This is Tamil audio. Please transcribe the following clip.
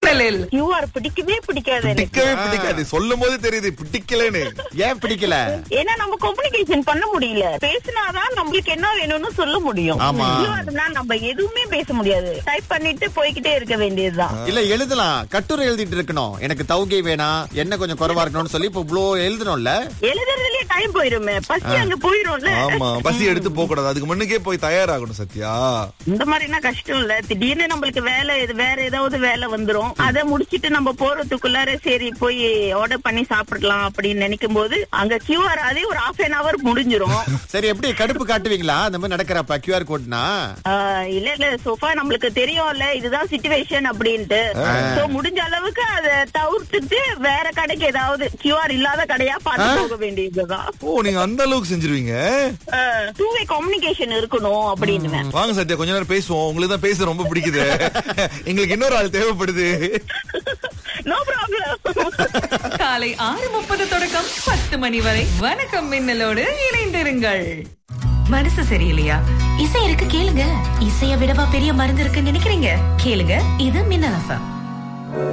வாசலில் கியூஆர் பிடிக்கவே பிடிக்காது எனக்கு பிடிக்கவே பிடிக்காது சொல்லும் போது தெரியுது பிடிக்கலன்னு ஏன் பிடிக்கல ஏன்னா நம்ம கம்யூனிகேஷன் பண்ண முடியல பேசினாதான் நம்மளுக்கு என்ன வேணும்னு சொல்ல முடியும் ஆமா. கியூஆர்னா நம்ம எதுவுமே பேச முடியாது டைப் பண்ணிட்டு போய்கிட்டே இருக்க வேண்டியதுதான் இல்ல எழுதலாம் கட்டுரை எழுதிட்டு இருக்கணும் எனக்கு தௌகை வேணாம் என்ன கொஞ்சம் குறைவா இருக்கணும்னு சொல்லி இப்ப இவ்ளோ எழுதணும்ல எழுதுறதுலயே டைம் போயிருமே பசி அங்க போயிரும்ல ஆமா பசி எடுத்து போக கூடாது அதுக்கு முன்னுக்கே போய் தயாராகணும் சத்யா இந்த மாதிரினா கஷ்டம் இல்ல திடீர்னு நம்மளுக்கு வேலை இது வேற ஏதாவது வேலை வந்துரும் அதை முடிச்சிட்டு நம்ம போறதுக்குள்ளார சரி போய் ஆர்டர் பண்ணி சாப்பிடலாம் அப்படின்னு நினைக்கும் போது அங்க கியூஆர் அதே ஒரு ஹாஃப் அன் அவர் முடிஞ்சிரும் சரி எப்படி கடுப்பு காட்டுவீங்களா அந்த மாதிரி நடக்கிறப்ப கியூஆர் கோட்னா ஆஹ் இல்ல இல்ல சோஃபா நம்மளுக்கு தெரியும்ல இதுதான் சிச்சுவேஷன் அப்படின்ட்டு சோ முடிஞ்ச அளவுக்கு அதை தவிர்த்துட்டு வேற கடைக்கு ஏதாவது கியூஆர் இல்லாத கடையா பார்த்து போக வேண்டியதுதான் ஓ நீங்க அந்த அளவுக்கு செஞ்சிருவீங்க டூ வே கம்யூனிகேஷன் இருக்கணும் அப்படின்னு வாங்க சத்யா கொஞ்ச நேரம் பேசுவோம் உங்களுக்கு தான் பேச ரொம்ப பிடிக்குது எங்களுக்கு இன்னொரு ஆள் தேவைப்படுது நோ ப்ராப்ளம் காலை ஆறு முப்பது தொடக்கம் பத்து மணி வரை வணக்கம் மின்னலோடு இணைந்திருங்கள் மனசு சரியில்லையா இசை இருக்கு கேளுங்க இசைய விடவா பெரிய மருந்து இருக்குன்னு நினைக்கிறீங்க கேளுங்க இது மின்னல் எஃப்எம்